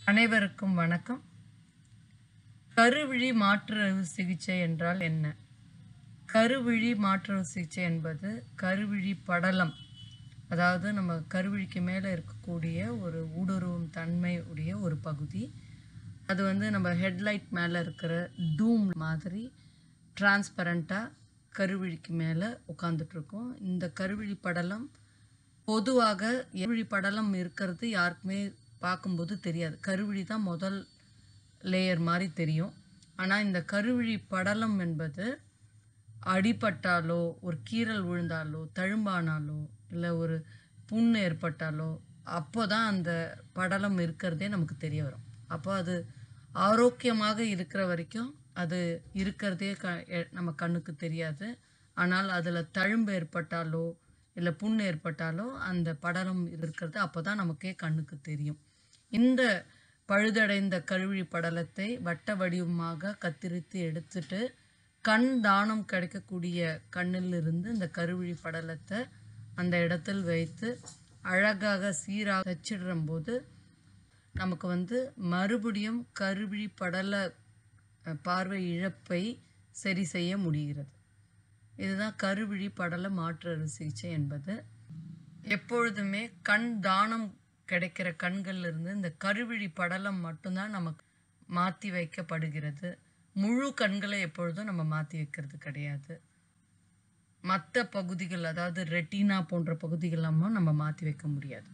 அனைவருக்கும் வணக்கம் கருவிழி மாற்று அறுவை சிகிச்சை என்றால் என்ன கருவிழி மாற்று அறுவை சிகிச்சை என்பது கருவிழி படலம் அதாவது நம்ம கருவிழிக்கு மேலே இருக்கக்கூடிய ஒரு ஊடுருவும் தன்மை உடைய ஒரு பகுதி அது வந்து நம்ம ஹெட்லைட் மேலே இருக்கிற டூம் மாதிரி டிரான்ஸ்பரண்ட்டாக கருவிழிக்கு மேலே உட்காந்துட்ருக்கோம் இந்த கருவிழி படலம் பொதுவாக கருவிழி படலம் இருக்கிறது யாருக்குமே பார்க்கும்போது தெரியாது கருவிழி தான் முதல் லேயர் மாதிரி தெரியும் ஆனால் இந்த கருவிழி படலம் என்பது அடிபட்டாலோ ஒரு கீறல் விழுந்தாலோ தழும்பானாலோ இல்லை ஒரு புண் ஏற்பட்டாலோ அப்போ தான் அந்த படலம் இருக்கிறதே நமக்கு தெரிய வரும் அப்போ அது ஆரோக்கியமாக இருக்கிற வரைக்கும் அது இருக்கிறதே க எ- நம்ம கண்ணுக்கு தெரியாது ஆனால் அதில் தழும்பு ஏற்பட்டாலோ இல்லை புண் ஏற்பட்டாலோ அந்த படலம் இருக்கிறது அப்போ தான் நமக்கே கண்ணுக்கு தெரியும் இந்த பழுதடைந்த கருவிழி படலத்தை வட்ட வடிவமாக கத்திரித்து எடுத்துட்டு கண் தானம் கிடைக்கக்கூடிய கண்ணிலிருந்து இந்த கருவிழி படலத்தை அந்த இடத்தில் வைத்து அழகாக சீராக தச்சிடுறும் போது நமக்கு வந்து மறுபடியும் கருவிழி படல அஹ், பார்வை இழப்பை சரி செய்ய முடிகிறது இதுதான் கருவிழி படல மாற்று அறுவை சிகிச்சை என்பது எப்பொழுதுமே கண் தானம் கிடைக்கிற கண்கள்ல இருந்து இந்த கருவிழி படலம் மட்டும்தான் நமக்கு மாற்றி வைக்கப்படுகிறது முழு கண்களை எப்பொழுதும் நம்ம மாற்றி வைக்கிறது கிடையாது மற்ற பகுதிகள் அதாவது ரெட்டினா போன்ற பகுதிகளெல்லாம் நம்ம மாற்றி வைக்க முடியாது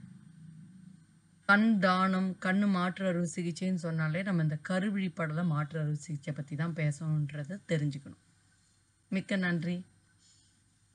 கண் தானம் கண்ணு மாற்று அறுவை சிகிச்சைன்னு சொன்னாலே நம்ம இந்த கருவிழி படல மாற்று அறுவை சிகிச்சை பற்றி தான் பேசணுன்றது தெரிஞ்சுக்கணும் மிக்க நன்றி